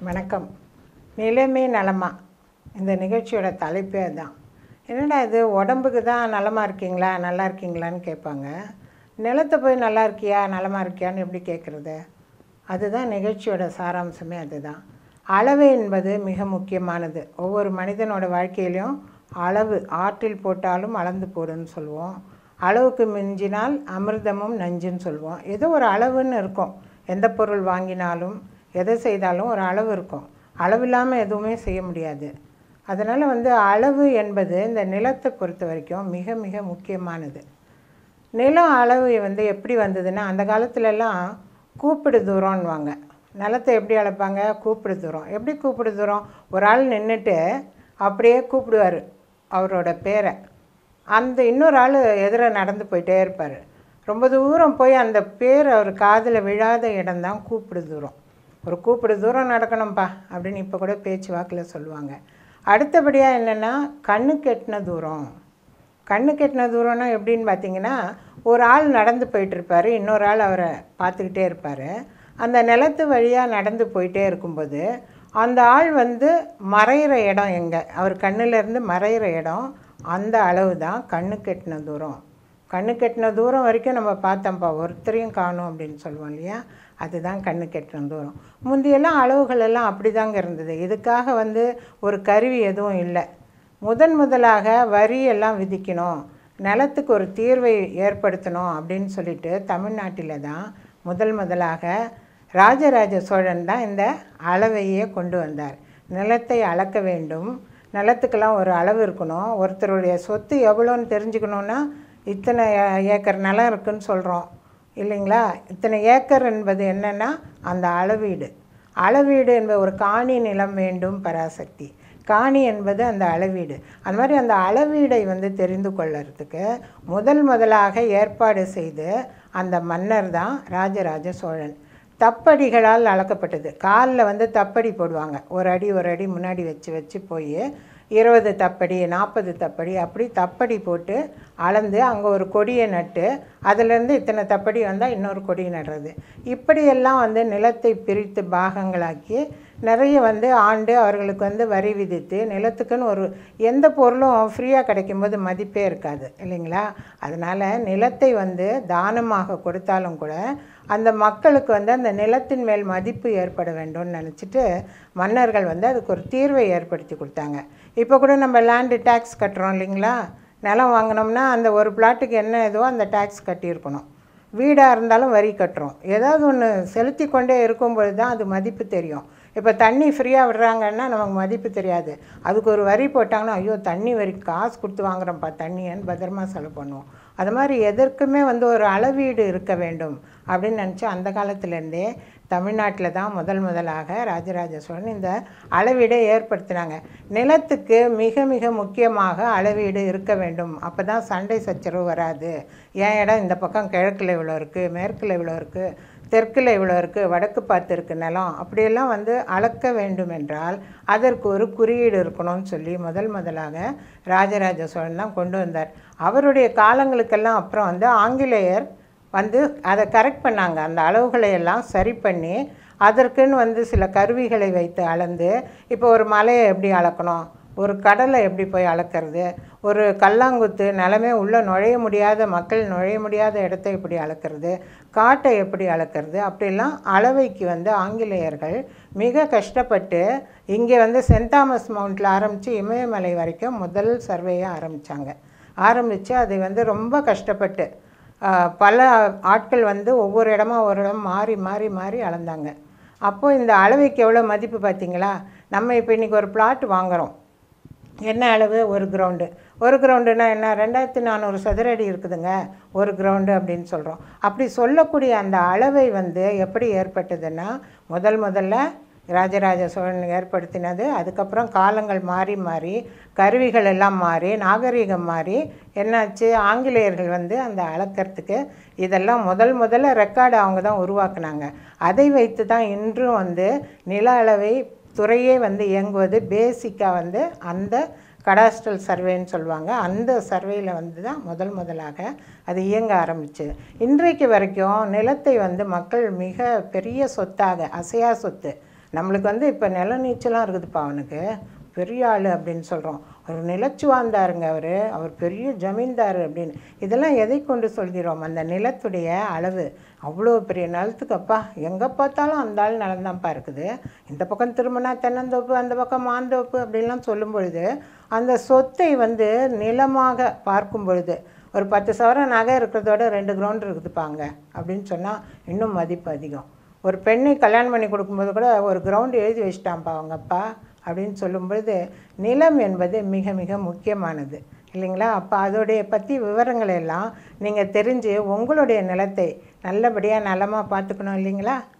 வணக்கம் நிலைமை நலமா இந்த நிகழ்ச்சியோட தலைப்பே அதுதான் என்னடா இது உடம்புக்கு தான் நலமாக இருக்கீங்களா நல்லா இருக்கீங்களான்னு கேட்பாங்க நிலத்தை போய் நல்லா இருக்கியா நலமாக இருக்கியான்னு எப்படி கேட்குறது அதுதான் நிகழ்ச்சியோட சாராம்சமே அதுதான் அளவு என்பது மிக முக்கியமானது ஒவ்வொரு மனிதனோட வாழ்க்கையிலையும் அளவு ஆற்றில் போட்டாலும் அளந்து போடுன்னு சொல்லுவோம் அளவுக்கு மிஞ்சினால் அமிர்தமும் நஞ்சுன்னு சொல்லுவோம் ஏதோ ஒரு அளவுன்னு இருக்கும் எந்த பொருள் வாங்கினாலும் எதை செய்தாலும் ஒரு அளவு இருக்கும் அளவு இல்லாமல் எதுவுமே செய்ய முடியாது அதனால் வந்து அளவு என்பது இந்த நிலத்தை பொறுத்த வரைக்கும் மிக மிக முக்கியமானது நிலம் அளவு வந்து எப்படி வந்ததுன்னா அந்த காலத்துலலாம் கூப்பிடு தூரம்னுவாங்க நிலத்தை எப்படி அளப்பாங்க கூப்பிடு தூரம் எப்படி கூப்பிடு தூரம் ஒரு ஆள் நின்றுட்டு அப்படியே கூப்பிடுவார் அவரோட பேரை அந்த இன்னொரு ஆள் எதிர நடந்து போயிட்டே இருப்பார் ரொம்ப தூரம் போய் அந்த பேர் அவர் காதில் விழாத இடம்தான் கூப்பிடு தூரம் ஒரு கூப்பிடு தூரம் நடக்கணும்ப்பா அப்படின்னு இப்போ கூட பேச்சு வாக்கில் சொல்லுவாங்க அடுத்தபடியாக என்னென்னா கண்ணு கெட்டின தூரம் கண்ணு கெட்டின தூரம்னா எப்படின்னு பார்த்தீங்கன்னா ஒரு ஆள் நடந்து போயிட்டுருப்பார் இன்னொரு ஆள் அவரை பார்த்துக்கிட்டே இருப்பார் அந்த நிலத்து வழியாக நடந்து போயிட்டே இருக்கும்போது அந்த ஆள் வந்து மறையிற இடம் எங்கே அவர் கண்ணுலேருந்து மறையிற இடம் அந்த அளவு தான் கண்ணு கெட்டின தூரம் கண்ணு கெட்டின தூரம் வரைக்கும் நம்ம பார்த்தோம்ப்பா ஒருத்தரையும் காணும் அப்படின்னு சொல்லுவோம் இல்லையா அதுதான் கண்ணு கெட்டின தூரம் முந்தியெல்லாம் அளவுகள் எல்லாம் அப்படி தாங்க இருந்தது இதுக்காக வந்து ஒரு கருவி எதுவும் இல்லை முதன் முதலாக வரி எல்லாம் விதிக்கணும் நிலத்துக்கு ஒரு தீர்வை ஏற்படுத்தணும் அப்படின்னு சொல்லிட்டு தமிழ்நாட்டில் தான் முதல் முதலாக ராஜராஜ சோழன் தான் இந்த அளவையே கொண்டு வந்தார் நிலத்தை அளக்க வேண்டும் நிலத்துக்கெல்லாம் ஒரு அளவு இருக்கணும் ஒருத்தருடைய சொத்து எவ்வளோன்னு தெரிஞ்சுக்கணுன்னா இத்தனை ஏ- ஏக்கர் நிலம் இருக்குன்னு சொல்கிறோம் இல்லைங்களா இத்தனை ஏக்கர் என்பது என்னென்னா அந்த அளவீடு அளவீடு என்பது ஒரு காணி நிலம் வேண்டும் பராசக்தி காணி என்பது அந்த அளவீடு அந்த மாதிரி அந்த அளவீடை வந்து தெரிந்து கொள்ளறதுக்கு முதல் முதலாக ஏற்பாடு செய்து அந்த மன்னர் தான் ராஜராஜ சோழன் தப்படிகளால் அளக்கப்பட்டது காலில் வந்து தப்படி போடுவாங்க ஒரு அடி ஒரு அடி முன்னாடி வச்சு வச்சு போய் இருபது தப்படி நாற்பது தப்படி அப்படி தப்படி போட்டு அளந்து அங்கே ஒரு கொடியை நட்டு அதுலேருந்து இத்தனை தப்படி வந்தால் இன்னொரு கொடி நடுறது இப்படியெல்லாம் வந்து நிலத்தை பிரித்து பாகங்களாக்கி நிறைய வந்து ஆண்டு அவர்களுக்கு வந்து வரி விதித்து நிலத்துக்குன்னு ஒரு எந்த பொருளும் ஃப்ரீயாக கிடைக்கும்போது மதிப்பே இருக்காது இல்லைங்களா அதனால் நிலத்தை வந்து தானமாக கொடுத்தாலும் கூட அந்த மக்களுக்கு வந்து அந்த நிலத்தின் மேல் மதிப்பு ஏற்பட வேண்டும்னு நினச்சிட்டு மன்னர்கள் வந்து அதுக்கு ஒரு தீர்வை ஏற்படுத்தி கொடுத்தாங்க இப்போ கூட நம்ம லேண்டு டேக்ஸ் கட்டுறோம் இல்லைங்களா நிலம் வாங்கினோம்னா அந்த ஒரு பிளாட்டுக்கு என்ன ஏதோ அந்த டேக்ஸ் கட்டியிருக்கணும் வீடாக இருந்தாலும் வரி கட்டுறோம் ஏதாவது ஒன்று செலுத்தி கொண்டே இருக்கும்பொழுது தான் அது மதிப்பு தெரியும் இப்போ தண்ணி ஃப்ரீயாக விடுறாங்கன்னா நமக்கு மதிப்பு தெரியாது அதுக்கு ஒரு வரி போட்டாங்கன்னா ஐயோ தண்ணி வரி காசு கொடுத்து வாங்குறோம்ப்பா தண்ணியன்னு பத்திரமா செலவு பண்ணுவோம் அது மாதிரி எதற்குமே வந்து ஒரு அளவீடு இருக்க வேண்டும் அப்படின்னு நினச்சி அந்த காலத்துலேருந்தே தமிழ்நாட்டில் தான் முதல் முதலாக ராஜராஜ சோழன் இந்த அளவீடை ஏற்படுத்தினாங்க நிலத்துக்கு மிக மிக முக்கியமாக அளவீடு இருக்க வேண்டும் அப்போ தான் சண்டை சச்சரவு வராது என் இடம் இந்த பக்கம் கிழக்கில் இவ்வளோ இருக்குது மேற்கில் இவ்வளோ இருக்குது தெற்கில் இவ்வளோ இருக்குது வடக்கு பார்த்து இருக்கு நிலம் அப்படியெல்லாம் வந்து அளக்க வேண்டும் என்றால் அதற்கு ஒரு குறியீடு இருக்கணும்னு சொல்லி முதல் முதலாக ராஜராஜ சோழன் தான் கொண்டு வந்தார் அவருடைய காலங்களுக்கெல்லாம் அப்புறம் வந்து ஆங்கிலேயர் வந்து அதை கரெக்ட் பண்ணாங்க அந்த அளவுகளை எல்லாம் சரி பண்ணி அதற்குன்னு வந்து சில கருவிகளை வைத்து அளந்து இப்போ ஒரு மலையை எப்படி அளக்கணும் ஒரு கடலை எப்படி போய் அளக்கிறது ஒரு கல்லாங்குத்து நிலமே உள்ளே நுழைய முடியாத மக்கள் நுழைய முடியாத இடத்தை எப்படி அளக்கிறது காட்டை எப்படி அளக்கிறது அப்படிலாம் அளவைக்கு வந்து ஆங்கிலேயர்கள் மிக கஷ்டப்பட்டு இங்கே வந்து சென்ட் தாமஸ் மவுண்டில் ஆரம்பித்து இமயமலை வரைக்கும் முதல் சர்வேயை ஆரம்பித்தாங்க ஆரம்பித்து அதை வந்து ரொம்ப கஷ்டப்பட்டு ஆஹ், பல ஆட்கள் வந்து ஒவ்வொரு இடமா ஒரு இடம் மாறி மாறி மாறி அளந்தாங்க அப்போது இந்த அளவைக்கு எவ்வளோ மதிப்பு பார்த்தீங்களா நம்ம இப்போ இன்றைக்கி ஒரு பிளாட் வாங்குகிறோம் என்ன அளவு ஒரு கிரவுண்டு ஒரு கிரவுண்டுனா என்ன ரெண்டாயிரத்தி நானூறு சதுர அடி இருக்குதுங்க ஒரு கிரவுண்டு அப்படின்னு சொல்கிறோம் அப்படி சொல்லக்கூடிய அந்த அளவை வந்து எப்படி ஏற்பட்டதுன்னா முதல் முதல்ல ராஜராஜ சோழன் ஏற்படுத்தினது அதுக்கப்புறம் காலங்கள் மாறி மாறி கருவிகள் எல்லாம் மாறி நாகரிகம் மாறி என்னாச்சு ஆங்கிலேயர்கள் வந்து அந்த அளக்கிறதுக்கு இதெல்லாம் முதல் முதல்ல ரெக்கார்டு அவங்க தான் உருவாக்குனாங்க அதை வைத்து தான் இன்றும் வந்து நில அளவை துறையே வந்து இயங்குவது பேசிக்காக வந்து அந்த கடாஸ்ட்ரல் சர்வேன்னு சொல்லுவாங்க அந்த சர்வேயில் வந்து தான் முதல் முதலாக அது இயங்க ஆரம்பிச்சு இன்றைக்கு வரைக்கும் நிலத்தை வந்து மக்கள் மிக பெரிய சொத்தாக அசையா சொத்து நம்மளுக்கு வந்து இப்போ நில நீச்சலாம் இருக்குதுப்பா அவனுக்கு பெரிய ஆள் அப்படின்னு சொல்கிறோம் ஒரு நிலச்சு வாழ்ந்தாருங்க அவர் அவர் பெரிய ஜமீன்தார் அப்படின்னு இதெல்லாம் எதை கொண்டு சொல்கிறோம் அந்த நிலத்துடைய அளவு அவ்வளோ பெரிய நிலத்துக்கு அப்பா எங்கே பார்த்தாலும் அந்த ஆள் நிலம்தான்ப்பா இருக்குது இந்த பக்கம் திரும்பினா தென்னந்தோப்பு அந்த பக்கம் மாந்தோப்பு அப்படின்லாம் சொல்லும் பொழுது அந்த சொத்தை வந்து நிலமாக பார்க்கும் பொழுது ஒரு பத்து சவரம் நகை இருக்கிறதோட ரெண்டு கிரவுண்ட் இருக்குதுப்பாங்க அப்படின்னு சொன்னால் இன்னும் மதிப்பு அதிகம் ஒரு பெண்ணை கல்யாணம் பண்ணி கொடுக்கும்போது கூட ஒரு கிரவுண்டு எழுதி வச்சிட்டான்ப்பா அவங்க அப்பா அப்படின்னு சொல்லும்பொழுது நிலம் என்பது மிக மிக முக்கியமானது இல்லைங்களா அப்போ அதோடைய பற்றி விவரங்களை எல்லாம் நீங்கள் தெரிஞ்சு உங்களுடைய நிலத்தை நல்லபடியாக நலமாக பார்த்துக்கணும் இல்லைங்களா